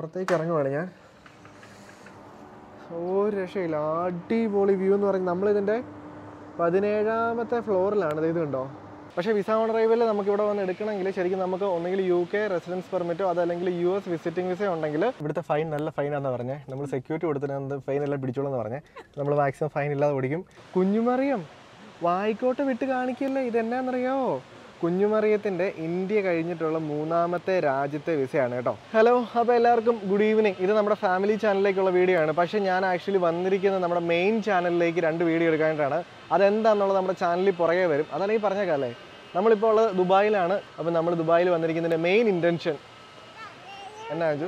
പുറത്തേക്ക് ഇറങ്ങുവാണ് ഞാൻ ഒരു രക്ഷയില്ല അടിപൊളി വ്യൂ എന്ന് പറയുന്നത് നമ്മളിതിൻ്റെ പതിനേഴാമത്തെ ഫ്ലോറിലാണ് ഇത് ഇത് കണ്ടോ പക്ഷേ വിസ ഓൺ അറൈവൽ നമുക്ക് ഇവിടെ വന്ന് എടുക്കണമെങ്കിൽ ശരിക്കും നമുക്ക് ഒന്നുകിൽ യു കെ റെസിഡൻസ് പെർമിറ്റോ അതല്ലെങ്കിൽ യു എസ് വിസിറ്റിംഗ് വിസ ഉണ്ടെങ്കിൽ ഇവിടുത്തെ ഫൈൻ നല്ല ഫൈനാന്ന് പറഞ്ഞേ നമ്മൾ സെക്യൂരിറ്റി കൊടുത്തിട്ട് ഫൈൻ എല്ലാം പിടിച്ചോളൂ എന്ന് പറഞ്ഞേ നമ്മൾ മാക്സിമം ഫൈൻ ഇല്ലാതെ ഓടിക്കും കുഞ്ഞുമറിയം വായിക്കോട്ടെ വിട്ട് കാണിക്കില്ലേ ഇതെന്നാന്നറിയാവോ കുഞ്ഞുമറിയത്തിന്റെ ഇന്ത്യ കഴിഞ്ഞിട്ടുള്ള മൂന്നാമത്തെ രാജ്യത്തെ വിസയാണ് കേട്ടോ ഹലോ അപ്പോൾ എല്ലാവർക്കും ഗുഡ് ഈവനിങ് ഇത് നമ്മുടെ ഫാമിലി ചാനലിലേക്കുള്ള വീഡിയോ ആണ് പക്ഷേ ഞാൻ ആക്ച്വലി വന്നിരിക്കുന്നത് നമ്മുടെ മെയിൻ ചാനലിലേക്ക് രണ്ട് വീഡിയോ എടുക്കാനായിട്ടാണ് അതെന്താണെന്നുള്ളത് നമ്മുടെ ചാനലിൽ പുറകെ വരും അതല്ലെങ്കിൽ പറഞ്ഞേക്കാല്ലേ നമ്മളിപ്പോൾ ഉള്ളത് ദുബായിലാണ് അപ്പോൾ നമ്മൾ ദുബായിൽ വന്നിരിക്കുന്നതിൻ്റെ മെയിൻ ഇൻറ്റൻഷൻ എന്നാ അജു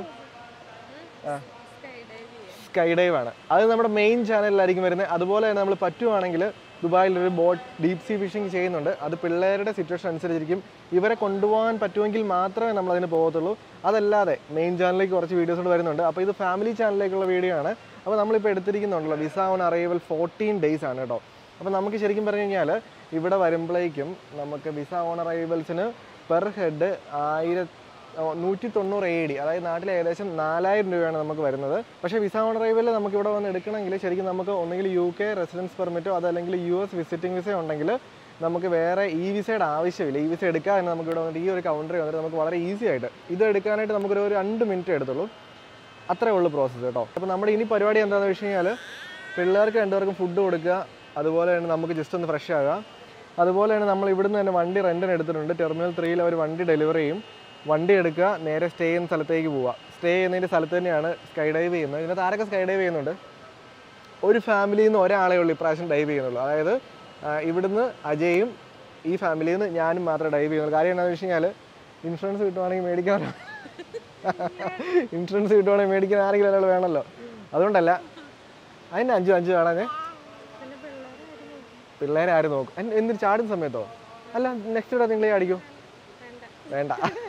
ആ സ്കൈ ഡൈവ് ആണ് അത് നമ്മുടെ മെയിൻ ചാനലിലായിരിക്കും വരുന്നത് അതുപോലെ തന്നെ നമ്മൾ പറ്റുവാണെങ്കിൽ ദുബായിൽ ഒരു ബോട്ട് ഡീപ് സീ ഫിഷിംഗ് ചെയ്യുന്നുണ്ട് അത് പിള്ളേരുടെ സിറ്റുവേഷൻ അനുസരിച്ചിരിക്കും ഇവരെ കൊണ്ടുപോകാൻ പറ്റുമെങ്കിൽ മാത്രമേ നമ്മൾ അതിന് പോകത്തുള്ളൂ അതല്ലാതെ മെയിൻ ചാനലിലേക്ക് കുറച്ച് വീഡിയോസ് കൂടെ വരുന്നുണ്ട് അപ്പോൾ ഇത് ഫാമിലി ചാനലിലേക്കുള്ള വീഡിയോ ആണ് അപ്പോൾ നമ്മളിപ്പോൾ എടുത്തിരിക്കുന്നുണ്ടല്ലോ visa on arrival fourteen days ആണ് കേട്ടോ അപ്പോൾ നമുക്ക് ശരിക്കും പറഞ്ഞു കഴിഞ്ഞാൽ ഇവിടെ വരുമ്പോഴേക്കും നമുക്ക് വിസ ഓൺ അറൈവൽസിന് പെർ ഹെഡ് ആയിരത്തി നൂറ്റി തൊണ്ണൂറ് എ ഡി അതായത് നാട്ടിൽ ഏകദേശം നാലായിരം രൂപയാണ് നമുക്ക് വരുന്നത് പക്ഷേ വിസ ഓൺ അറൈവൽ നമുക്ക് ഇവിടെ വന്ന് എടുക്കണമെങ്കിൽ ശരിക്കും നമുക്ക് ഒന്നുകിൽ യു കെ റെസിഡൻസ് പെർമിറ്റോ അതല്ലെങ്കിൽ യു എസ് വിസിറ്റിംഗ് വിസ ഉണ്ടെങ്കിൽ നമുക്ക് വേറെ ഈ വിസയുടെ ആവശ്യമില്ല ഈ വിസ എടുക്കാൻ തന്നെ നമുക്ക് ഇവിടെ വന്നിട്ട് ഈ ഒരു കൗണ്ടറിൽ വന്നിട്ട് നമുക്ക് വളരെ ഈസി ആയിട്ട് ഇത് എടുക്കാനായിട്ട് നമുക്കൊരു ഒരു രണ്ട് മിനിറ്റ് എടുത്തുള്ളൂ അത്രേ ഉള്ളൂ പ്രോസസ്സ് കേട്ടോ അപ്പോൾ നമ്മുടെ ഇനി പരിപാടി എന്താണെന്ന് വെച്ച് കഴിഞ്ഞാൽ പിള്ളേർക്ക് രണ്ടുപേർക്കും ഫുഡ് കൊടുക്കുക അതുപോലെ തന്നെ നമുക്ക് ജസ്റ്റ് ഒന്ന് ഫ്രഷ് ആകുക അതുപോലെ തന്നെ നമ്മൾ ഇവിടുന്ന് തന്നെ വണ്ടി റെൻറ്റിന് എടുത്തിട്ടുണ്ട് ടെർമിനൽ ത്രീയിൽ അവർ വണ്ടി ഡെലിവറി ചെയ്യും വണ്ടി എടുക്കുക നേരെ സ്റ്റേ ചെയ്യുന്ന സ്ഥലത്തേക്ക് പോവുക സ്റ്റേ ചെയ്യുന്നതിൻ്റെ സ്ഥലത്ത് തന്നെയാണ് സ്കൈ ഡൈവ് ചെയ്യുന്നത് ഇതിനകത്ത് ആരൊക്കെ സ്കൈ ഡൈവ് ചെയ്യുന്നുണ്ട് ഒരു ഫാമിലിയിൽ നിന്ന് ഒരാളെ ഉള്ളൂ ഇപ്രാവശ്യം ഡൈവ് ചെയ്യുന്നുള്ളൂ അതായത് ആ, ഇവിടുന്ന് അജയും ഈ ഫാമിലിയിൽ നിന്ന് ഞാനും മാത്രമേ ഡൈവ് ചെയ്യുന്നുള്ളൂ കാര്യം എന്താണെന്ന് വെച്ച് കഴിഞ്ഞാൽ ഇൻഷുറൻസ് കിട്ടുവാണെങ്കിൽ മേടിക്കാൻ ഇൻഷുറൻസ് കിട്ടുവാണെങ്കിൽ മേടിക്കാൻ ആരെങ്കിലും ഒരാൾ വേണമല്ലോ അതുകൊണ്ടല്ല അതിന് അഞ്ചു അഞ്ച് കാണാൻ പിള്ളേരെ ആരും നോക്കും അൻ- എന്തിന് ചാടുന്ന സമയത്തോ അല്ല നെക്സ്റ്റ് ഇവിടെ നിങ്ങൾ അടിക്കൂ വേണ്ട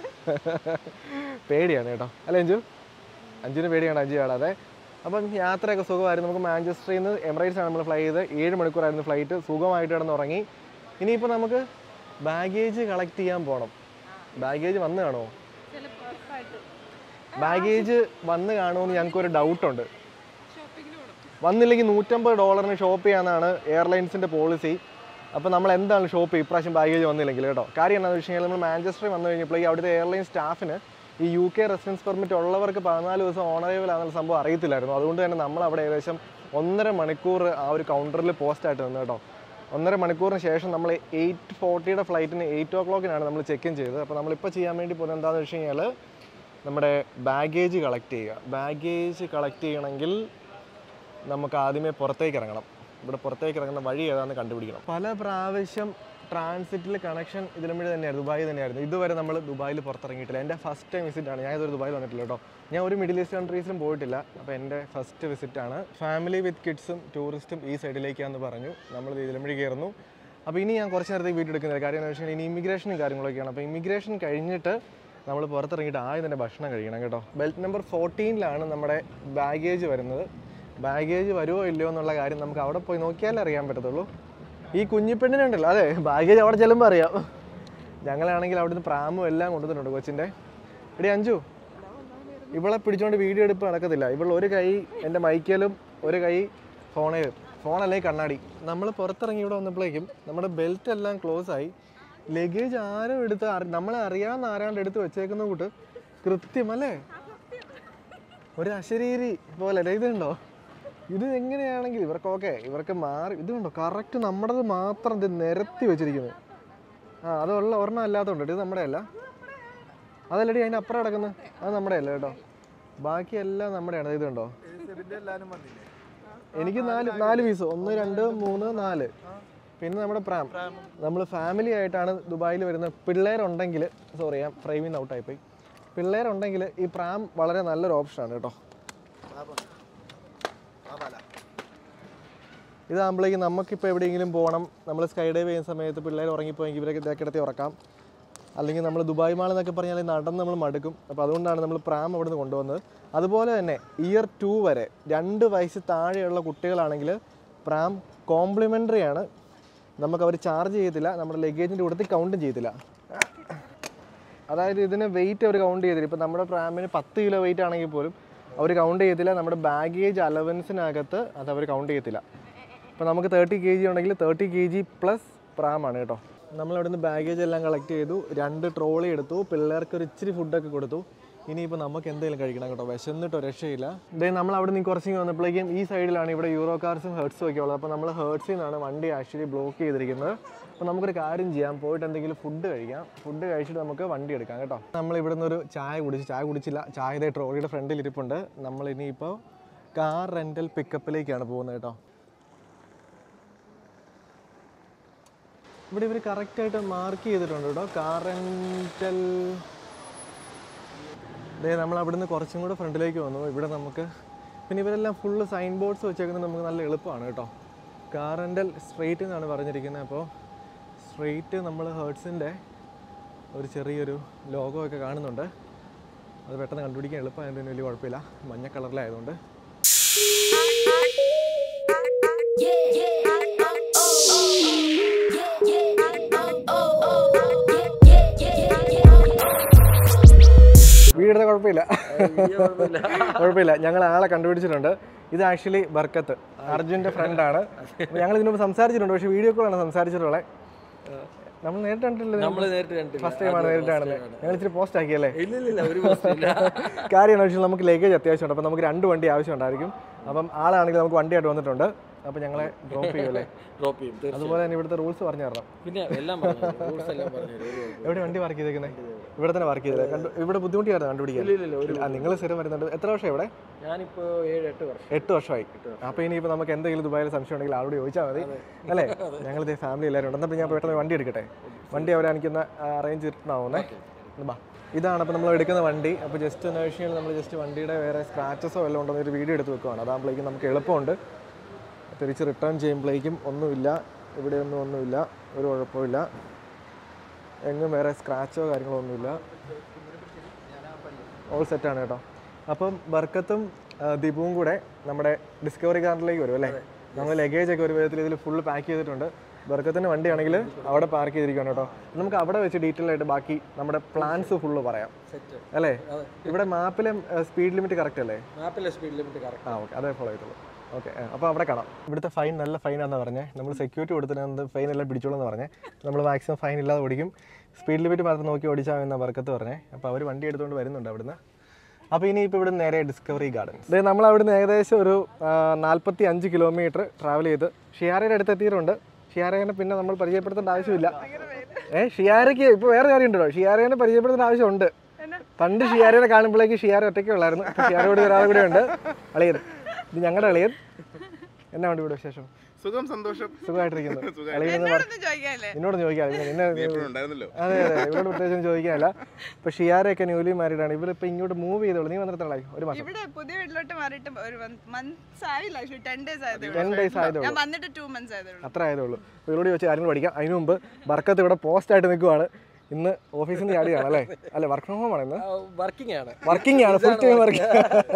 പേടിയാണ് കേട്ടോ അല്ല അഞ്ചു അഞ്ചിന് പേടിയാണ് അഞ്ചു ചാടാതെ അപ്പം യാത്രയൊക്കെ സുഖമായിരുന്നു നമുക്ക് മാഞ്ചസ്റ്ററിൽ നിന്ന് എമിറേറ്റ്സ് ആണ് നമ്മൾ ഫ്ലൈ ചെയ്ത് ഏഴ് മണിക്കൂറായിരുന്നു ഫ്ലൈറ്റ് സുഖമായിട്ട് കിടന്ന് ഉറങ്ങി ഇനിയിപ്പോൾ നമുക്ക് ബാഗേജ് കളക്ട് ചെയ്യാൻ പോകണം ബാഗേജ് വന്ന് കാണുമോ ബാഗേജ് വന്ന് കാണുമെന്ന് ഞങ്ങൾക്കൊരു ഡൗട്ടുണ്ട് വന്നില്ലെങ്കിൽ നൂറ്റമ്പത് ഡോളറിന് ഷോപ്പ് ചെയ്യാന്നാണ് എയർലൈൻസിൻ്റെ പോളിസി അപ്പോൾ നമ്മൾ എന്താണ് ഷോപ്പ് ചെയ്യും ഇപ്രാവശ്യം ബാഗേജ് വന്നില്ലെങ്കിൽ കേട്ടോ കാര്യം എന്താണെന്ന് വെച്ച് കഴിഞ്ഞാൽ നമ്മൾ മാഞ്ചസ്റ്ററിൽ വന്നു കഴിഞ്ഞപ്പോഴേക്കും അവിടുത്തെ എയർലൈൻ സ്റ്റാഫിന് ഈ യു കെ റെസിഡൻസ് പെർമിറ്റ് ഉള്ളവർക്ക് പതിനാല് ദിവസം ഓണറേബിളാണെന്നുള്ള സംഭവം അറിയത്തില്ലായിരുന്നു അതുകൊണ്ട് തന്നെ നമ്മൾ അവിടെ ഏകദേശം ഒന്നര മണിക്കൂർ ആ ഒരു കൗണ്ടറിൽ പോസ്റ്റായിട്ട് നിന്ന് കേട്ടോ ഒന്നര മണിക്കൂറിന് ശേഷം നമ്മൾ എയ്റ്റ് ഫോർട്ടിയുടെ ഫ്ലൈറ്റിന് എയ്റ്റ് ഓ ക്ലോക്കിനാണ് നമ്മൾ ചെക്ക് ഇൻ ചെയ്തത് അപ്പോൾ നമ്മളിപ്പോൾ ചെയ്യാൻ വേണ്ടി പോകുന്നത് എന്താണെന്ന് വെച്ച് കഴിഞ്ഞാൽ നമ്മുടെ ബാഗേജ് കളക്ട് ചെയ്യുക ബാഗേജ് കളക്ട് ചെയ്യണമെങ്കിൽ നമുക്ക് ആദ്യമേ പുറത്തേക്ക് ഇറങ്ങണം ഇവിടെ പുറത്തേക്ക് ഇറങ്ങുന്ന വഴി ഏതാണെന്ന് കണ്ടുപിടിക്കണം പല പ്രാവശ്യം ട്രാൻസിറ്റിൽ കണക്ഷൻ ഇതിലും വഴി തന്നെയായിരുന്നു ദുബായ് തന്നെയായിരുന്നു ഇതുവരെ നമ്മൾ ദുബായിൽ പുറത്തിറങ്ങിയിട്ടില്ല എൻ്റെ ഫസ്റ്റ് ടൈം വിസിറ്റ് ആണ് ഞാൻ ഇതൊരു ദുബായിൽ വന്നിട്ടില്ല കേട്ടോ ഞാൻ ഒരു മിഡിൽ ഈസ്റ്റ് കൺട്രീസിലും പോയിട്ടില്ല അപ്പോൾ എൻ്റെ ഫസ്റ്റ് വിസിറ്റ് ആണ് ഫാമിലി വിത്ത് കിഡ്സും ടൂറിസ്റ്റും ഈ സൈഡിലേക്കാന്ന് പറഞ്ഞു നമ്മൾ ഇതിലും വഴി കയറുന്നു അപ്പോൾ ഇനി ഞാൻ കുറച്ച് നേരത്തേക്ക് വീട്ടിൽ എടുക്കുന്നില്ല കാര്യം എന്ന് വെച്ചാൽ ഇനി ഇമിഗ്രേഷനും കാര്യങ്ങളൊക്കെയാണ് അപ്പോൾ ഇമിഗ്രേഷൻ കഴിഞ്ഞിട്ട് നമ്മൾ പുറത്തിറങ്ങിയിട്ട് ആദ്യം തന്നെ ഭക്ഷണം കഴിക്കണം കേട്ടോ ബെൽറ്റ് നമ്പർ ഫോർട്ടീനിലാണ് നമ്മുടെ ബാഗേജ് വരുന്നത് ബാഗേജ് വരുമോ ഇല്ലയോ എന്നുള്ള കാര്യം നമുക്ക് അവിടെ പോയി നോക്കിയാലേ അറിയാൻ പറ്റത്തുള്ളൂ ഈ കുഞ്ഞിപ്പെണ്ണിനുണ്ടല്ലോ അതെ ബാഗേജ് അവിടെ ചെല്ലുമ്പോൾ അറിയാം ഞങ്ങളാണെങ്കിൽ അവിടുന്ന് പ്രാമും എല്ലാം കൊണ്ടുവന്നിട്ടുണ്ട് കൊച്ചിൻ്റെ എടി അഞ്ചു ഇവളെ പിടിച്ചോണ്ട് വീഡിയോ എടുപ്പ് നടക്കത്തില്ല ഇവൾ ഒരു കൈ എൻ്റെ മൈക്കലും ഒരു കൈ ഫോണേലും ഫോണല്ലേ കണ്ണാടി നമ്മൾ പുറത്തിറങ്ങി ഇവിടെ വന്നപ്പോഴേക്കും നമ്മുടെ ബെൽറ്റ് എല്ലാം ക്ലോസ് ആയി ലഗേജ് ആരും എടുത്ത് അറി- നമ്മളെ അറിയാവുന്ന ആരാണ്ട് എടുത്ത് വെച്ചേക്കുന്ന കൂട്ട് കൃത്യം അല്ലേ ഒരു അശരീരി പോലെ അല്ലേ ഇതുണ്ടോ ഇത് എങ്ങനെയാണെങ്കിൽ ഇവർക്ക് ഓക്കെ ഇവർക്ക് മാറി ഇതുണ്ടോ കറക്റ്റ് നമ്മുടേത് മാത്രം ഇത് നിരത്തി വെച്ചിരിക്കുന്നത് ആ അതുള്ള ഒരെണ്ണം അല്ലാത്തതുണ്ട് ഇത് നമ്മുടെ അല്ല അതല്ലടി അതിന് അപ്പുറം കിടക്കുന്നത് അത് നമ്മുടെ അല്ല കേട്ടോ ബാക്കി എല്ലാം നമ്മുടെയാണ് ഇത് കണ്ടോ എനിക്ക് നാല് നാല് പീസ് ഒന്ന് രണ്ട് മൂന്ന് നാല് പിന്നെ നമ്മുടെ പ്രാം നമ്മൾ ഫാമിലി ആയിട്ടാണ് ദുബായിൽ വരുന്നത് പിള്ളേരുണ്ടെങ്കിൽ സോറി ഞാൻ ഫ്രെയിമിൽ നിന്ന് ഔട്ടായി പോയി പിള്ളേരുണ്ടെങ്കിൽ ഈ പ്രാം വളരെ നല്ലൊരു ഓപ്ഷനാണ് കേട്ടോ ഇതാകുമ്പോഴേക്കും നമുക്കിപ്പോൾ എവിടെയെങ്കിലും പോകണം നമ്മൾ സ്കൈ ഡൈവ് ചെയ്യുന്ന സമയത്ത് പിള്ളേർ ഉറങ്ങിപ്പോയെങ്കിൽ ഇവരൊക്കെ ഇതൊക്കെ കിടത്തി ഉറക്കാം അല്ലെങ്കിൽ നമ്മൾ ദുബായ് മാൾ എന്നൊക്കെ പറഞ്ഞാൽ നടന്ന് നമ്മൾ മടുക്കും അപ്പോൾ അതുകൊണ്ടാണ് നമ്മൾ പ്രാം അവിടെ നിന്ന് കൊണ്ടുവന്നത് അതുപോലെ തന്നെ ഇയർ ടു വരെ രണ്ട് വയസ്സ് താഴെയുള്ള കുട്ടികളാണെങ്കിൽ പ്രാം കോംപ്ലിമെൻ്ററി ആണ് നമുക്ക് അവർ ചാർജ് ചെയ്യത്തില്ല നമ്മുടെ ലഗേജിൻ്റെ കൂട്ടത്തിൽ കൗണ്ടും ചെയ്യത്തില്ല അതായത് ഇതിന് വെയിറ്റ് അവർ കൗണ്ട് ചെയ്തില്ല ഇപ്പം നമ്മുടെ പ്രാമിന് പത്ത് കിലോ വെയിറ്റ് ആണെങ്കിൽ പോലും അവർ കൗണ്ട് ചെയ്യത്തില്ല നമ്മുടെ ബാഗേജ് അലവൻസിനകത്ത് അത് അവർ കൗണ്ട് ചെയ്യത്തില്ല ഇപ്പോൾ നമുക്ക് തേർട്ടി കെ ജി ഉണ്ടെങ്കിൽ തേർട്ടി കെ ജി പ്ലസ് പ്രാമാണ് കേട്ടോ നമ്മൾ അവിടെ നിന്ന് ബാഗേജ് എല്ലാം കളക്ട് ചെയ്തു രണ്ട് ട്രോളി എടുത്തു പിള്ളേർക്ക് ഒരു ഇച്ചിരി ഫുഡൊക്കെ കൊടുത്തു ഇനിയിപ്പോൾ നമുക്ക് എന്തെങ്കിലും കഴിക്കണം കേട്ടോ വിശന്നിട്ടോ രക്ഷയില്ല ഇതേ നമ്മൾ അവിടെ നിന്ന് കുറച്ചിങ്ങ് വന്നപ്പോഴേക്കും ഈ സൈഡിലാണ് ഇവിടെ യൂറോ കാർസും ഹേർട്സും ഒക്കെ ഉള്ളത് അപ്പോൾ നമ്മൾ ഹേർട്സിൽ നിന്നാണ് വണ്ടി ആക്ച്വലി ബ്ലോക്ക് ചെയ്തിരിക്കുന്നത് അപ്പോൾ നമുക്കൊരു കാര്യം ചെയ്യാം പോയിട്ട് എന്തെങ്കിലും ഫുഡ് കഴിക്കാം ഫുഡ് കഴിച്ചിട്ട് നമുക്ക് വണ്ടി എടുക്കാം കേട്ടോ നമ്മൾ ഇവിടെ നിന്നൊരു ചായ കുടിച്ച് ചായ കുടിച്ചില്ല ചായ ഇതേ ട്രോളിയുടെ ഫ്രണ്ടിൽ ഇരിപ്പുണ്ട് നമ്മൾ ഇനിയിപ്പോൾ കാർ റെൻ്റൽ പിക്കപ്പിലേക്കാണ് പോകുന്നത് കേട്ടോ ഇവിടെ ഇവർ കറക്റ്റായിട്ട് മാർക്ക് ചെയ്തിട്ടുണ്ട് കേട്ടോ കാർ റെൻ്റൽ ദേ നമ്മൾ അവിടുന്ന് കുറച്ചും കൂടെ ഫ്രണ്ടിലേക്ക് വന്നു ഇവിടെ നമുക്ക് പിന്നെ ഇവരെല്ലാം ഫുള്ള് സൈൻ ബോർഡ്സ് വെച്ചേക്കുന്നത് നമുക്ക് നല്ല എളുപ്പമാണ് കേട്ടോ കാർ റെൻ്റൽ സ്ട്രെയിറ്റ് എന്നാണ് പറഞ്ഞിരിക്കുന്നത് അപ്പോൾ സ്ട്രെയിറ്റ് നമ്മൾ ഹേർട്സിൻ്റെ ഒരു ചെറിയൊരു ലോഗോ ഒക്കെ കാണുന്നുണ്ട് അത് പെട്ടെന്ന് കണ്ടുപിടിക്കാൻ എളുപ്പമായതുകൊണ്ട് വലിയ കുഴപ്പമില്ല മഞ്ഞ കളറിലായതുകൊണ്ട് വീടെടുത്ത കുഴപ്പമില്ല കുഴപ്പമില്ല ഞങ്ങൾ ആളെ കണ്ടുപിടിച്ചിട്ടുണ്ട് ഇത് ആക്ച്വലി ബർക്കത്ത് അർജുൻ്റെ ഫ്രണ്ടാണ് ഞങ്ങൾ ഇതിനു മുമ്പ് സംസാരിച്ചിട്ടുണ്ട് പക്ഷേ വീഡിയോ കോളാണ് സംസാരിച്ചിട്ടുള്ളത് നമ്മൾ നേരിട്ട് കണ്ടിട്ടില്ല നമ്മള് നേരിട്ട് കണ്ടില്ല ഫസ്റ്റ് ടൈമാണ് നേരിട്ട് കാണുന്നത് ഞങ്ങൾ ഇച്ചിരി പോസ്റ്റ് ആക്കിയല്ലേ ഇല്ല ഇല്ല ഇല്ല ഒരു പ്രശ്നമില്ല കാര്യമാണ് പക്ഷേ നമുക്ക് ലഗേജ് അത്യാവശ്യമുണ്ട് അപ്പോൾ നമുക്ക് രണ്ട് വണ്ടി ആവശ്യമുണ്ടായിരിക്കും അപ്പം ആളാണെങ്കിൽ നമുക്ക് വണ്ടിയായിട്ട് വന്നിട്ടുണ്ട് അപ്പോൾ ഞങ്ങളെ ഡ്രോപ്പ് ചെയ്യുമല്ലേ ഡ്രോപ്പ് ചെയ്യും തീർച്ചയായും അതുപോലെ തന്നെ ഇവിടുത്തെ റൂൾസ് പറഞ്ഞു തരണം പിന്നെ എല്ലാം പറഞ്ഞു റൂൾസ് എല്ലാം പറഞ്ഞു തരും. ഒരു കുഴപ്പമില്ല. എവിടെ വണ്ടി പാർക്ക് ചെയ്തേക്കുന്നത് ഇവിടെ തന്നെ പാർക്ക് ചെയ്തത് കണ്ടു ഇവിടെ ബുദ്ധിമുട്ടിയായിരുന്നു കണ്ടുപിടിക്കാൻ ഇല്ല ഇല്ല ഒരു ആ നിങ്ങൾ സ്ഥിരം വരുന്നുണ്ട് എത്ര വർഷം ഇവിടെ ഞാനിപ്പോ ഏഴ് എട്ട് വർഷം എട്ട് വർഷമായി അപ്പോൾ ഇനിയിപ്പോൾ നമുക്ക് എന്തെങ്കിലും ദുബായിൽ സംശയം ഉണ്ടെങ്കിൽ ആളോട് ചോദിച്ചാൽ മതി അല്ലേ ഞങ്ങൾ ഇതേ ഫാമിലി എല്ലാവരും ഉണ്ട് എന്നാൽ ഞാൻ പെട്ടെന്ന് വണ്ടി എടുക്കട്ടെ വണ്ടി അവരെ എനിക്കൊന്ന് അറേഞ്ച് ചെയ്തിട്ടുണ്ടാവുന്നേ ബാ ഇതാണ് അപ്പോൾ നമ്മൾ എടുക്കുന്ന വണ്ടി അപ്പോൾ ജസ്റ്റ് എന്ന് വെച്ച് കഴിഞ്ഞാൽ നമ്മൾ ജസ്റ്റ് വണ്ടിയുടെ വേറെ സ്ക്രാച്ചസോ വല്ലതും ഉണ്ടോ ഒരു വീഡിയോ എടുത്ത് വെക്കുവാണ് അതാകുമ്പോഴേക്കും നമുക്ക് എളുപ്പമുണ്ട് തിരിച്ച് റിട്ടേൺ ചെയ്യുമ്പോഴേക്കും ഒന്നുമില്ല ഇവിടെയൊന്നും ഒന്നുമില്ല ഒരു കുഴപ്പമില്ല എങ്ങും വേറെ സ്ക്രാച്ചോ കാര്യങ്ങളോ ഒന്നുമില്ല ഓൾ സെറ്റാണ് കേട്ടോ അപ്പം ബർക്കത്തും ആ, ദീപുവും കൂടെ നമ്മുടെ ഡിസ്കവറി കാറിലേക്ക് വരും അല്ലേ നമ്മൾ ലഗേജ് ഒക്കെ ഒരു വിധത്തിൽ ഇതിൽ ഫുള്ള് പാക്ക് ചെയ്തിട്ടുണ്ട് ബർക്കത്തിൻ്റെ വണ്ടിയാണെങ്കിൽ അവിടെ പാർക്ക് ചെയ്തിരിക്കുകയാണ് കേട്ടോ നമുക്ക് അവിടെ വെച്ച് ഡീറ്റെയിൽ ആയിട്ട് ബാക്കി നമ്മുടെ പ്ലാൻസ് ഫുള്ള് പറയാം സെറ്റ് അല്ലേ ഇവിടെ മാപ്പിലെ സ്പീഡ് ലിമിറ്റ് കറക്റ്റ് അല്ലേ മാപ്പിലെ സ്പീഡ് ലിമിറ്റ് കറക്റ്റ് ആ ഓക്കെ അതേ ഫോളോ ചെയ്തോളൂ ഓക്കെ അപ്പോൾ അവിടെ കാണാം ഇവിടുത്തെ ഫൈൻ നല്ല ഫൈനാണെന്ന് പറഞ്ഞേ നമ്മൾ സെക്യൂരിറ്റി കൊടുത്തിട്ട് ഫൈൻ എല്ലാം പിടിച്ചോളൂ എന്ന് പറഞ്ഞേ നമ്മൾ മാക്സിമം ഫൈൻ ഇല്ലാതെ ഓടിക്കും സ്പീഡ് ലിമിറ്റ് മാത്രം നോക്കി ഓടിച്ചാൽ എന്ന വർക്കത്ത് പറഞ്ഞേ അപ്പോൾ അവർ വണ്ടി എടുത്തുകൊണ്ട് വരുന്നുണ്ട് അവിടുന്ന് അപ്പോൾ ഇനി ഇപ്പോൾ ഇവിടെ നേരെ ഡിസ്കവറി ഗാർഡൻ ഇത് നമ്മൾ അവിടുന്ന് ഏകദേശം ഒരു നാൽപ്പത്തി അഞ്ച് കിലോമീറ്റർ ട്രാവൽ ചെയ്ത് ഷിയാരയുടെ അടുത്ത് എത്തിയിട്ടുണ്ട് ഷിയാരേനെ പിന്നെ നമ്മൾ പരിചയപ്പെടുത്തേണ്ട ആവശ്യമില്ല ഏ ഷിയാരയ്ക്ക് ഇപ്പോൾ വേറെ കാര്യം ഉണ്ടോ ഷിയാരേനെ പരിചയപ്പെടുത്തേണ്ട ആവശ്യമുണ്ട് പണ്ട് ഷിയാരേനെ കാണുമ്പോഴേക്ക് ഷിയാര ഒറ്റയ്ക്ക് ഉള്ളായിരുന്നു ഇപ്പോൾ ഷിയാരോട് ഒരാൾ കൂടെ ഉണ്ട് അളിയൻ ഇത് ഞങ്ങളുടെ അളിയൻ എന്നാ ഉണ്ട് ഇവിടെ വിശേഷം സുഖം സന്തോഷം സുഖമായിട്ടിരിക്കുന്നു അളിയൻ എന്ന് പറ- ചോദിക്കാല്ലേ നിന്നോട് ചോദിക്കാം അളിയൻ നിന്നെ എപ്പോഴും ഉണ്ടായിരുന്നല്ലോ അതെ അതെ ഇവരോട് പ്രത്യേകിച്ച് ചോദിക്കാനല്ല ഇപ്പൊ ഷിയാരൊക്കെ ന്യൂലി മാരീഡ് ആണ് ഇവരിപ്പോ ഇങ്ങോട്ട് മൂവ് ചെയ്തോളൂ നീ വന്നിട്ടായി ഒരു മാസം ഇവിടെ പുതിയ വീട്ടിലോട്ട് മാറിയിട്ട് ഒരു മന്ത്സ് ആയില്ല ആക്ച്വലി ടെൻ ഡേയ്സ് ആയതേ ടെൻ ഉള്ളൂ ഡേയ്സ് ആയതേ ഞാൻ ഉള്ളൂ വന്നിട്ട് ടു മന്ത്സ് ആയതേ ഉള്ളൂ അത്ര ആയതേ ഉള്ളൂ അപ്പോൾ ഇവരോട് ചോദിച്ച കാര്യങ്ങൾ പഠിക്കാം അതിന് മുമ്പ് ബർക്കത്ത് ഇവിടെ പോസ്റ്റ് ആയിട്ട് നിൽക്കുവാണ് ഇന്ന് ഓഫീസിൽ നിന്ന് ചാടിയാണ് അല്ലേ അല്ല വർക്ക് ഫ്രം ഹോം ആണ് ഇന്ന് വർക്കിംഗ് ആണ് വർക്കിംഗ് ആണ് full time working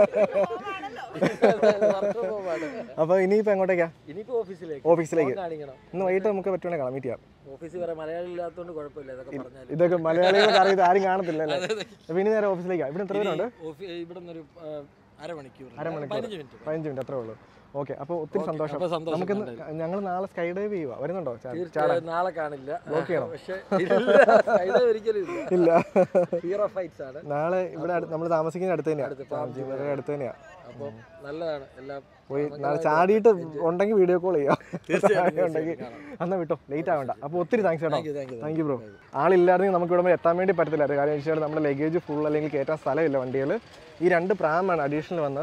Work from home ആണ്. അപ്പോൾ ഇനിയിപ്പോൾ എങ്ങോട്ടേക്കാ ഇനിയിപ്പോ ഓഫീസിലേക്ക് ഓഫീസിലേക്ക് കാണിക്കണം ഇന്ന് വൈകിട്ട് നമുക്ക് പറ്റുവാണെങ്കിൽ കാണാം മീറ്റ് ചെയ്യാം ഓഫീസിൽ വേറെ മലയാളി ഇല്ലാത്തതുകൊണ്ട് കുഴപ്പമില്ല ഇതൊക്കെ പറഞ്ഞാൽ ഇതൊക്കെ മലയാളികൾക്ക് അറിയത് ആരും കാണത്തില്ല അല്ലേ അപ്പോൾ ഇനി നേരെ ഓഫീസിലേക്കാണ് ഇവിടെ എത്ര പേരുണ്ട് ഇവിടെ നിന്നൊരു അരമണിക്കൂർ അരമണിക്കൂർ. പതിനഞ്ച് മിനിറ്റ് പതിനഞ്ച് മിനിറ്റ് അത്രേ ഉള്ളൂ ഓക്കെ അപ്പോൾ ഒത്തിരി സന്തോഷം അപ്പൊ സന്തോഷം നമുക്ക് ഞങ്ങൾ നാളെ സ്കൈ ഡൈവ് ചെയ്യുക വരുന്നുണ്ടോ ചാ- ചാടാൻ തീർച്ചയായും നാളെ കാണില്ല ബ്ലോക്ക് ചെയ്യണോ? പക്ഷേ ഇല്ല ഇത് ഒരിക്കലും ഇല്ല ഇല്ല ഹീറോ ഫൈറ്റ്സ് ആണ് നാളെ ഇവിടെ നമ്മൾ താമസിക്കുന്ന അടുത്ത് തന്നെയാണ് വളരെ അടുത്ത് തന്നെയാണ് അപ്പം നല്ലതാണ് എല്ലാം പോയി നാളെ ചാടിയിട്ട് ഉണ്ടെങ്കിൽ വീഡിയോ കോൾ ചെയ്യാം ചാടി ഉണ്ടെങ്കിൽ എന്നാ വിട്ടോ ലേറ്റ് ആവണ്ട അപ്പോൾ ഒത്തിരി താങ്ക്സ് കേട്ടോ you, thank you, thank you bro ആളില്ലായിരുന്നെങ്കിൽ നമുക്ക് ഇവിടെ വരെ എത്താൻ വേണ്ടി പറ്റത്തില്ലായിരുന്നു കാരണം വെച്ചാൽ നമ്മുടെ ലഗേജ് ഫുൾ അല്ലെങ്കിൽ കയറ്റാൻ സ്ഥലമില്ല വണ്ടികൾ ഈ രണ്ട് പ്രാമാണ് അഡീഷണൽ വന്ന്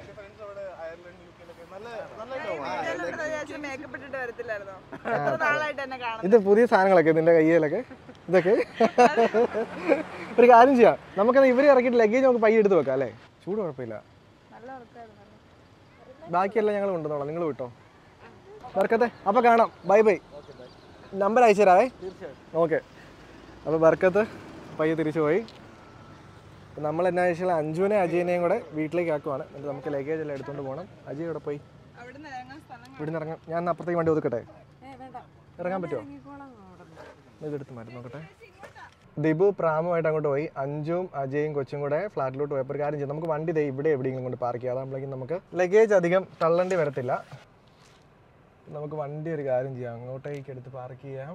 മേക്കപ്പ് ഇട്ടിട്ട് വരത്തില്ലായിരുന്നോ എത്ര നാളായിട്ട് എന്നെ കാണാം ഇത് പുതിയ സാധനങ്ങളൊക്കെ ഇതിൻ്റെ കയ്യിലൊക്കെ ഇതൊക്കെ ഒരു കാര്യം ചെയ്യാം നമുക്കത് ഇവരെ ഇറക്കിയിട്ട് ലഗേജ് നമുക്ക് പയ്യെ എടുത്ത് വെക്കാം അല്ലേ ചൂട് കുഴപ്പമില്ല നല്ല ഉറക്കായിരുന്നു ബാക്കിയെല്ലാം ഞങ്ങൾ കൊണ്ടുവന്നോളാം നിങ്ങൾ വിട്ടോ ബർക്കത്തെ അപ്പോൾ കാണാം ബൈ ബൈ നമ്പർ അയച്ചു തരാവേ ഓക്കെ അപ്പോൾ ബർക്കത്ത് പയ്യെ തിരിച്ചു പോയി അപ്പോൾ നമ്മൾ എന്നാ വെച്ചാൽ അഞ്ജുവിനെ അജയനെയും കൂടെ വീട്ടിലേക്ക് ആക്കുവാണ് എന്നിട്ട് നമുക്ക് ലഗേജ് എല്ലാം എടുത്തുകൊണ്ട് പോകണം അജയ് ഇവിടെ പോയി അവിടുന്ന് ഇറങ്ങാൻ സ്ഥലം ഇവിടുന്ന് ഇറങ്ങാം ഞാൻ എന്നാ അപ്പുറത്തേക്ക് വണ്ടി ഒതുക്കട്ടെ ഇറങ്ങാൻ പറ്റുമോ ഇതെടുത്ത് മാറ്റി നോക്കട്ടെ ദിബു പ്രാമുമായിട്ട് അങ്ങോട്ട് പോയി അഞ്ചും അജയും കൊച്ചും കൂടെ ഫ്ലാറ്റിലോട്ട് പോയപ്പോൾ ഒരു കാര്യം ചെയ്യും നമുക്ക് വണ്ടി ദേ ഇവിടെ എവിടെയെങ്കിലും കൊണ്ട് പാർക്ക് ചെയ്യാം അതാകുമ്പോഴേക്കും നമുക്ക് ലഗേജ് അധികം തള്ളേണ്ടി വരത്തില്ല നമുക്ക് വണ്ടി ഒരു കാര്യം ചെയ്യാം അങ്ങോട്ടേക്ക് എടുത്ത് പാർക്ക് ചെയ്യാം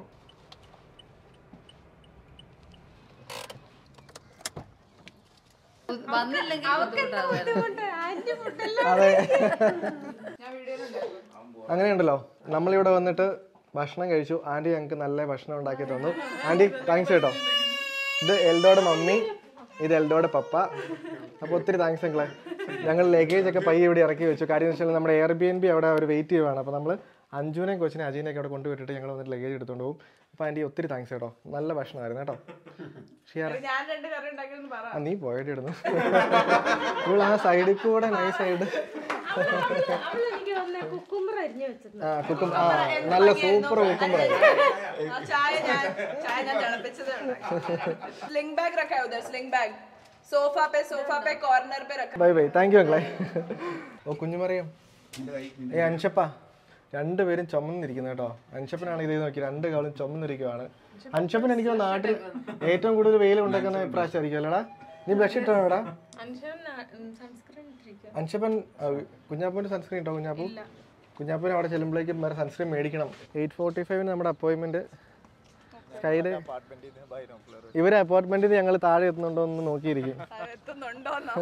വന്നില്ലെങ്കിൽ ബുദ്ധിമുട്ടാവുമായിരുന്നു. ആന്റി ഫുഡ് അതെ ഞാൻ വീഡിയോയിലുണ്ട് അങ്ങനെയുണ്ടല്ലോ നമ്മളിവിടെ വന്നിട്ട് ഭക്ഷണം കഴിച്ചു ആൻറ്റി ഞങ്ങൾക്ക് നല്ല ഭക്ഷണം ഉണ്ടാക്കി തന്നു ആൻറ്റി താങ്ക്സ് കേട്ടോ ഇത് എൽഡോയുടെ മമ്മി ഇത് എൽഡോയുടെ പപ്പ അപ്പോൾ ഒത്തിരി താങ്ക്സ് അങ്ങളെ ഞങ്ങൾ ലഗേജ് ഒക്കെ പയ്യെ ഇവിടെ ഇറക്കി വെച്ചു കാര്യം എന്ന് വെച്ചാൽ നമ്മുടെ എയർ ബി എൻ ബി അവിടെ അവർ വെയിറ്റ് ചെയ്യുവാണ് അപ്പോൾ നമ്മൾ അഞ്ജുനെയും കൊച്ചിനെ അജീനെയൊക്കെ അവിടെ കൊണ്ടുപോയിട്ട് ഞങ്ങൾ വന്നിട്ട് ലഗേജ് എടുത്തുകൊണ്ട് പോകും അപ്പോൾ ആൻറ്റി ഒത്തിരി താങ്ക്സ് കേട്ടോ നല്ല ഭക്ഷണമായിരുന്നു കേട്ടോ ഷിയാർ ഞാൻ രണ്ട് കറി ഉണ്ടാക്കിയെന്ന് പറ ആ നീ പോയിട്ട് ഇടുന്നു ഇപ്പോൾ ആ സൈഡിൽ കൂടെ നൈസ് ആയിട്ട് അവളെനിക്ക് വന്ന കുക്കുമ്പർ അരിഞ്ഞു വെച്ചിട്ടുണ്ട് ആ കുക്കും ആ നല്ല സൂപ്പർ കുക്കുമ്പറായിരുന്നു ആ ചായ ഞാൻ ചായ ഞാൻ തിളപ്പിച്ചതേ സ്ലിംഗ് बैग रखा है उधर स्लिंग बैग सोफा पे सोफा पे कॉर्नर पे रखा ബൈ ബൈ താങ്ക് യു അങ്ങളെ ഓ കുഞ്ഞുമറിയം ഏ അൻഷപ്പ രണ്ടുപേരും ചുമന്നിരിക്കുന്നു കേട്ടോ അൻഷപ്പനാണ് ഇത് നോക്കി രണ്ട് കാളും ചുമന്നിരിക്കുവാണ് അൻഷപ്പൻ എനിക്ക് തോന്നുന്നു നാട്ടിൽ ഏറ്റവും കൂടുതൽ വെയിൽ ഉണ്ടാക്കുന്ന ഇപ്രാവശ്യം ആയിരിക്കും അല്ലടാ നീ ബ്ലഷ് ഇട്ടോ എടാ സൺസ്ക്രീൻ ഇട്ടിരിക്കുക അൻഷപ്പൻ ആ, കുഞ്ഞാപ്പൂൻ്റെ സൺസ്ക്രീൻ ഇട്ടോ കുഞ്ഞാപ്പൂ കുഞ്ഞാപ്പൂന് അവിടെ ചെല്ലുമ്പോഴേക്കും വേറെ സൺസ്ക്രീൻ മേടിക്കണം എയ്റ്റ് ഫോർട്ടി ഫൈവിന് നമ്മുടെ അപ്പോയിൻമെന്റ് സ്കൈഡ് ഇവരെ അപ്പോയിൻമെന്റിൽ നിന്ന് ഞങ്ങൾ താഴെ എത്തുന്നുണ്ടോ എന്ന് നോക്കിയിരിക്കും എത്തുന്നുണ്ടോന്നോ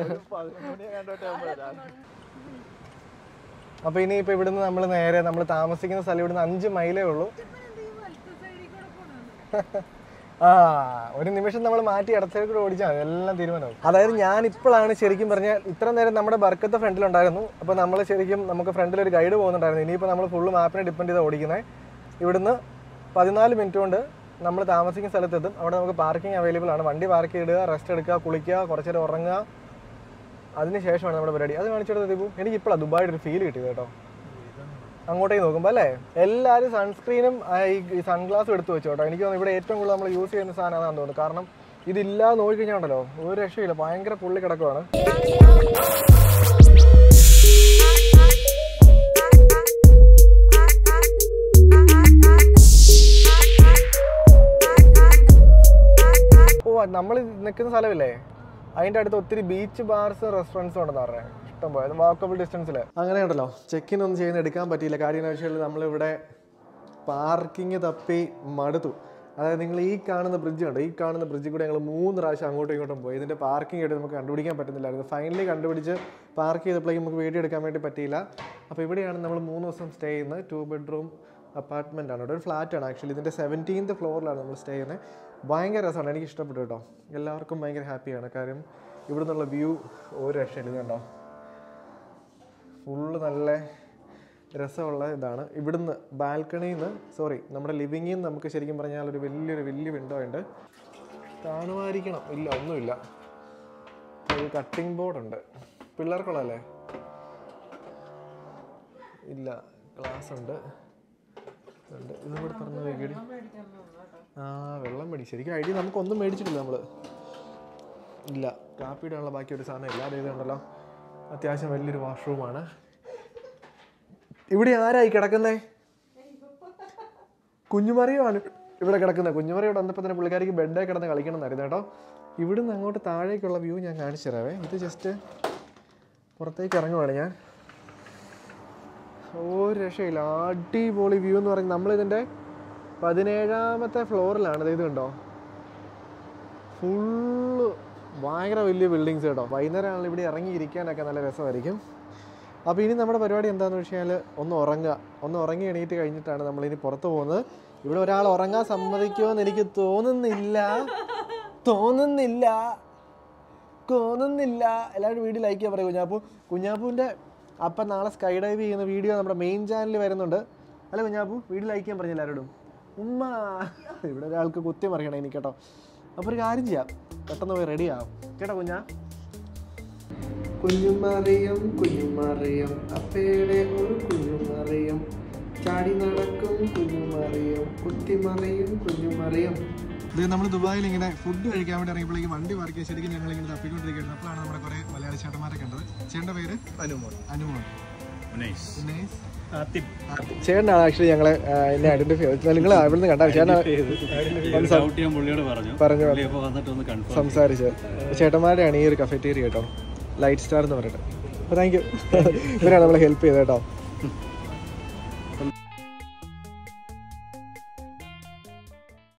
അപ്പൊ ഇനി ഇപ്പൊ ഇവിടുന്ന് നമ്മൾ നേരെ നമ്മൾ താമസിക്കുന്ന സ്ഥലം ഇവിടുന്ന് അഞ്ച് മൈലേ ഉള്ളൂ ആ ഒരു നിമിഷം നമ്മൾ മാറ്റി ഇടത്തേക്ക് കൂടെ ഓടിച്ചാൽ മതി എല്ലാം തീരുമാനമാവും അതായത് ഞാൻ ഇപ്പോഴാണ് ശരിക്കും പറഞ്ഞാൽ ഇത്ര നേരം നമ്മുടെ ബർക്കത്തെ ഫ്രണ്ടിലുണ്ടായിരുന്നു അപ്പോൾ നമ്മൾ ശരിക്കും നമുക്ക് ഫ്രണ്ടിൽ ഒരു ഗൈഡ് പോകുന്നുണ്ടായിരുന്നു ഇനിയിപ്പോൾ നമ്മൾ ഫുള്ള് മാപ്പിനെ ഡിപ്പെൻഡ് ചെയ്ത് ഓടിക്കുന്നത് ഇവിടുന്ന് പതിനാല് മിനിറ്റ് കൊണ്ട് നമ്മൾ താമസിക്കുന്ന സ്ഥലത്തെത്തും അവിടെ നമുക്ക് പാർക്കിംഗ് അവൈലബിൾ ആണ് വണ്ടി പാർക്ക് ചെയ്യുക റെസ്റ്റ് എടുക്കുക കുളിക്കുക കുറച്ച് നേരം ഉറങ്ങുക അതിനുശേഷമാണ് നമ്മുടെ പരിപാടി അത് കാണിച്ചെടുത്ത് ദീപു എനിക്ക് ഇപ്പോഴാണ് ദുബായുടെ ഒരു ഫീൽ കിട്ടിയത് കേട്ടോ അങ്ങോട്ടേക്ക് നോക്കുമ്പോൾ അല്ലേ എല്ലാവരും സൺസ്ക്രീനും ഈ സൺഗ്ലാസും എടുത്ത് വെച്ചു കേട്ടോ എനിക്ക് തോന്നുന്നു ഇവിടെ ഏറ്റവും കൂടുതൽ നമ്മൾ യൂസ് ചെയ്യുന്ന സാധനമാണെന്ന് തോന്നുന്നു കാരണം ഇതില്ലാതെ നോക്കിക്കഴിഞ്ഞാൽ ഉണ്ടല്ലോ ഒരു രക്ഷയില്ല ഭയങ്കര പുള്ളി കിടക്കുവാണ് ഓ നമ്മൾ നിൽക്കുന്ന സ്ഥലമില്ലേ അതിൻ്റെ അടുത്ത് ഒത്തിരി ബീച്ച് ബാർസ് റെസ്റ്റോറൻറ്റ്സ് ഉണ്ടെന്ന് പറഞ്ഞത് ഇഷ്ടം പോലെ വാക്കബിൾ ഡിസ്റ്റൻസിൽ അങ്ങനെ ഉണ്ടല്ലോ ചെക്ക് ഇൻ ഒന്നും ചെയ്യുന്ന എടുക്കാൻ പറ്റിയില്ല കാര്യം എന്ന് വെച്ചാൽ നമ്മളിവിടെ പാർക്കിംഗ് തപ്പി മടുത്തു അതായത് നിങ്ങൾ ഈ കാണുന്ന ബ്രിഡ്ജ് ഉണ്ട് ഈ കാണുന്ന ബ്രിഡ്ജിൽ കൂടെ ഞങ്ങൾ മൂന്ന് പ്രാവശ്യം അങ്ങോട്ടും ഇങ്ങോട്ടും പോയി ഇതിൻ്റെ പാർക്കിംഗ് ആയിട്ട് നമുക്ക് കണ്ടുപിടിക്കാൻ പറ്റുന്നില്ലായിരുന്നു ഫൈനലി കണ്ടുപിടിച്ച് പാർക്ക് ചെയ്തപ്പോഴേക്കും നമുക്ക് വീഡിയോ എടുക്കാൻ വേണ്ടി പറ്റിയില്ല അപ്പോൾ ഇവിടെയാണ് നമ്മൾ മൂന്ന് ദിവസം സ്റ്റേ ചെയ്യുന്നത് ടു ബെഡ്റൂം അപ്പാർട്ട്മെൻ്റ് ആണ് ഇവിടെ ഒരു ഫ്ലാറ്റ് ആണ് ആക്ച്വലി ഇതിൻ്റെ സെവൻറ്റീൻത് ഫ്ലോറിലാണ് നമ്മൾ സ്റ്റേ ചെയ്യുന്നത് ഭയങ്കര രസമാണ് എനിക്ക് ഇഷ്ടപ്പെട്ടു കേട്ടോ എല്ലാവർക്കും ഭയങ്കര ഹാപ്പിയാണ് കാര്യം ഇവിടെ നിന്നുള്ള വ്യൂ ഒരു രക്ഷയില്ല ഇത് കണ്ടോ ഫുള്ള് നല്ല രസമുള്ള ഇതാണ് ഇവിടുന്ന് ബാൽക്കണിയിൽ നിന്ന് സോറി നമ്മുടെ ലിവിങ്ങിൽ നിന്ന് നമുക്ക് ശരിക്കും പറഞ്ഞാൽ ഒരു വലിയൊരു വലിയ വിൻഡോ ഉണ്ട് കാണുമായിരിക്കണം ഇല്ല ഒന്നുമില്ല ഒരു കട്ടിംഗ് ബോർഡ് ഉണ്ട് പിള്ളേർക്കുള്ളതല്ലേ ഇല്ല ഗ്ലാസ് ഉണ്ട് ഉണ്ട് ഇതും കൂടെ തുറന്ന് വയ്ക്കടി ആ വെള്ളം മേടി ശരിക്കും ഐഡിയ നമുക്കൊന്നും മേടിച്ചിട്ടില്ല നമ്മൾ ഇല്ല കാപ്പി ഇടാനുള്ള ബാക്കി ഒരു സാധനം ഇല്ല അത് ഉണ്ടല്ലോ അത്യാവശ്യം വലിയൊരു വാഷ്റൂമാണ് ഇവിടെ ആരായി കിടക്കുന്നേ കുഞ്ഞുമറിയുമാണ് ഇവിടെ കിടക്കുന്നത് കുഞ്ഞുമറി ഇവിടെ വന്നപ്പോൾ തന്നെ പുള്ളിക്കാരിക്ക് ബെഡേ കിടന്ന് കളിക്കണം എന്നായിരുന്നു കേട്ടോ ഇവിടുന്ന് അങ്ങോട്ട് താഴേക്കുള്ള വ്യൂ ഞാൻ കാണിച്ചു തരാവേ ഇത് ജസ്റ്റ് പുറത്തേക്ക് ഇറങ്ങുവാണ് ഞാൻ ഒരു രക്ഷയില്ല അടിപൊളി വ്യൂ എന്ന് പറയുന്നത് നമ്മളിതിൻ്റെ പതിനേഴാമത്തെ ഫ്ലോറിലാണ് ഇത് കണ്ടോ ഫുള്ള് ഭയങ്കര വലിയ ബിൽഡിങ്സ് കേട്ടോ വൈകുന്നേരമാണെങ്കിൽ ഇവിടെ ഇറങ്ങി ഇരിക്കാനൊക്കെ നല്ല രസമായിരിക്കും അപ്പോൾ ഇനി നമ്മുടെ പരിപാടി എന്താണെന്ന് വെച്ച് കഴിഞ്ഞാൽ ഒന്ന് ഉറങ്ങുക ഒന്ന് ഉറങ്ങി എണീറ്റ് കഴിഞ്ഞിട്ടാണ് നമ്മളിനി പുറത്ത് പോകുന്നത് ഇവിടെ ഒരാൾ ഉറങ്ങാൻ സമ്മതിക്കുമെന്ന് എനിക്ക് തോന്നുന്നില്ല തോന്നുന്നില്ല തോന്നുന്നില്ല എല്ലാവരും വീഡിയോ ലൈക്ക് ചെയ്യാൻ പറയും കുഞ്ഞാപ്പു കുഞ്ഞാപ്പുവിൻ്റെ അപ്പം നാളെ സ്കൈ ഡൈവ് ചെയ്യുന്ന വീഡിയോ നമ്മുടെ മെയിൻ ചാനലിൽ വരുന്നുണ്ട് അല്ല കുഞ്ഞാപ്പു വീഡിയോ ലൈക്ക് ചെയ്യാൻ പറഞ്ഞില്ല എല്ലാവരോടും ഉമ്മ ഇവിടെ ഒരാൾക്ക് കുത്തി മറിയണം എനിക്ക് കേട്ടോ അപ്പോൾ ഒരു കാര്യം ചെയ്യാം പെട്ടെന്ന് പോയി റെഡി ആവും കേട്ടോ കുഞ്ഞാ കുഞ്ഞുമറിയം കുഞ്ഞുമറിയം അപ്പയുടെ ഒരു കുഞ്ഞുമറിയം ചാടി നടക്കും കുഞ്ഞുമറിയം കുത്തിമറിയും കുഞ്ഞുമറിയം ഇത് നമ്മൾ ദുബായിൽ ഇങ്ങനെ ഫുഡ് കഴിക്കാൻ വേണ്ടി ഇറങ്ങിയപ്പോഴേക്കും വണ്ടി പാർക്ക് ശരിക്കും ഞങ്ങൾ ഇങ്ങനെ തപ്പിക്കൊണ്ടിരിക്കുകയായിരുന്നു അപ്പോഴാണ് നമ്മുടെ കുറേ മലയാളി ചേട്ടന്മാരെ കണ്ടത് ചേട്ടൻ്റെ പേര് അനുമോൻ അനുമോൻ ചേട്ടനാണ് ആക്ച്വലി ഞങ്ങളെ ആ, എന്നെ ഐഡന്റിഫൈ ചെയ്തത് നിങ്ങൾ ഇവിടുന്ന് കണ്ടാൽ ചേട്ടൻ ഡൗട്ട് ഞാൻ പുള്ളിയോട് പറഞ്ഞു പറഞ്ഞു പുള്ളി ഇപ്പോൾ വന്നിട്ട് ഒന്ന് കൺഫേം സംസാരിച്ചത് ചേട്ടന്മാരുടെയാണ് ഈ ഒരു കഫറ്റേരിയ കേട്ടോ ലൈറ്റ് സ്റ്റാർ എന്ന് പറഞ്ഞിട്ട് അപ്പോൾ താങ്ക് യു ഇവരാണ് നമ്മളെ ഹെൽപ്പ് ചെയ്തത് കേട്ടോ